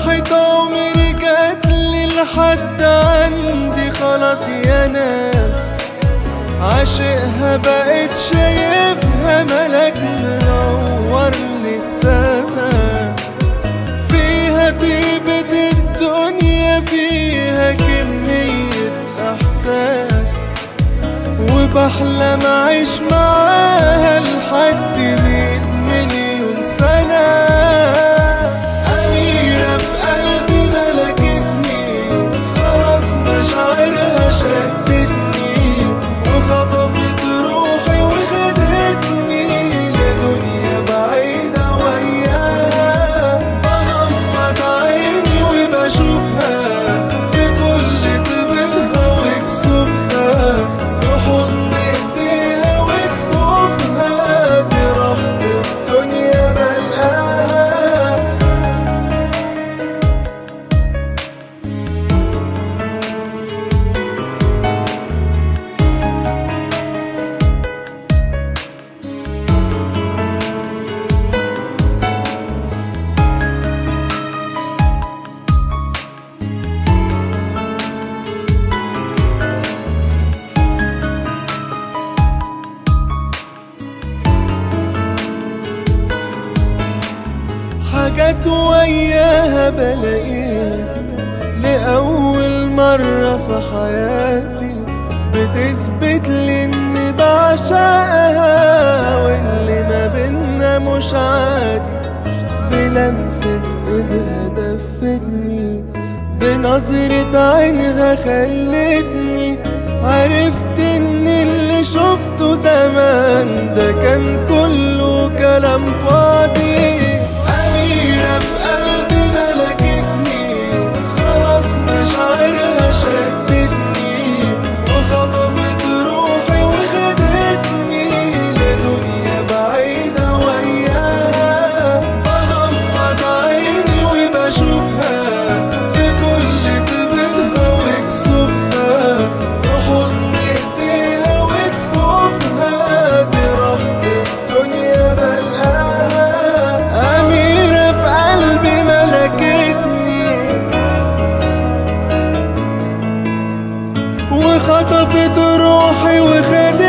راحت عمري جاتلي لحد عندي خلاص يا ناس عاشقها بقيت شايفها ملك منور لي السما فيها طيبة الدنيا فيها كمية إحساس وبحلم أعيش معاها لحد مية مليون سنة أميرة في قلبي ملكتني خلاص مشاعرها شدتني وخطفت روحي وخدتني لدنيا بعيدة وياها بغمض عيني وبشوفها بكل طيبتها وكسوفها في حضن ايديها وكفوفها دي رب الدنيا بلقاها حاجات وياها بلاقيها لأول مرة في حياتي بتثبت لي إني بعشقها واللي ما بينا مش عادي بلمسة ايدها دفتني بنظرة عينها خلتني عرفت ان اللي شفته زمان ده كان كله كلام فاضي أميرة في قلبي ملكتني خلاص مشاعرها شدتني وخطفت روحي وخدتني لدنيا بعيدة وياها بغمض عيني وبشوفها بكل طيبتها وكسوفها في حضن ايديها وكفوفها دي رب الدنيا بلقاها أميرة في قلبي ملكتني وخطفت روحي وخدتني